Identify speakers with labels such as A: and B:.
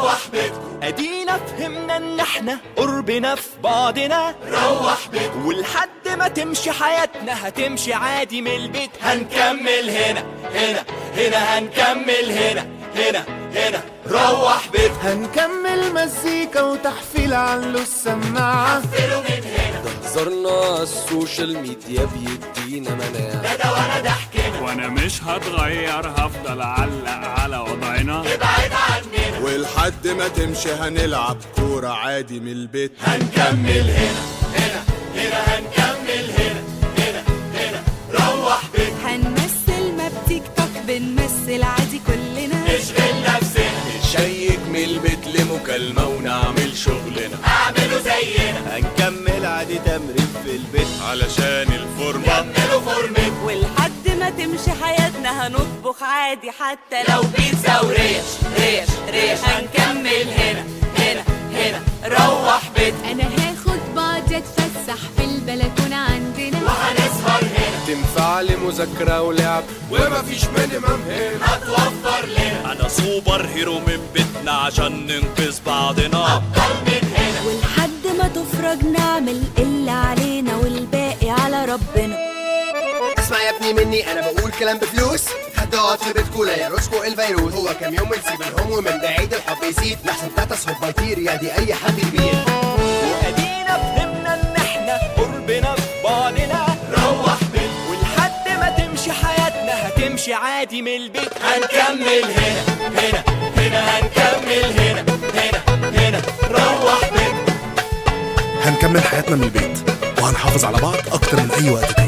A: روح بيتكم ادينا فهمنا ان احنا قربنا في بعضنا روح بيتكم ولحد ما تمشي حياتنا هتمشي عادي من البيت هنكمل هنا هنا هنا هنكمل هنا هنا هنا روح بيتكم
B: هنكمل مزيكا وتحفيل على السماعة
C: زرنا السوشيال ميديا بيدينا مناعة
A: ده وانا ده حكينا
D: وانا مش هتغير هفضل اعلق على وضعنا
A: ابعد عننا
B: ولحد ما تمشي هنلعب كورة عادي من البيت
A: هنكمل هنا هنا هنا هنكمل هنا هنا هنا روح بيتكم
E: هنمثل ما بتيك توك بنمثل عادي كلنا
A: نشغل نفسنا
C: نشيك من البيت لمكالمة ونعمل شغلنا
A: اعملوا زينا
C: هنكمل عادي تمرين في البيت علشان الفورمة
A: كملوا فورمتكم
E: ولحد ما تمشي حياتنا هنطبخ عادي حتى لو
A: لو بيتزا وريش ريش ريش هنكمل هنا هنا هنا روح بيتكم
F: انا هاخد بعضي اتفسح في البلكونه عندنا
A: وهنسهر هنا
C: تنفع لمذاكرة ولعب ومفيش مينيمم هنا
A: هتوفر لنا
C: أنا سوبر هيرو من بيتنا عشان ننقذ بعضنا
A: ابطال من هنا
E: ولحد ما تفرج نعمل اللي علينا والباقي على ربنا
G: اسمع يا ابني مني انا بقول كلام بفلوس حد اقعد في بيتكو لا يرشكو الفيروس هو كام يوم ونسيب الهم ومن بعيد الحب يزيد لحسن تاتا هوب بيطير يا دي اي حد كبير
A: وادينا فهمنا ان احنا قربنا في بعضنا روح بيتكم ولحد ما تمشي حياتنا هتمشي عادي من البيت هنكمل هنا هنا هنا هنكمل هنا هنا هنا روح بيتكم
B: هنكمل حياتنا من البيت وهنحافظ على بعض أكتر من أي وقت تاني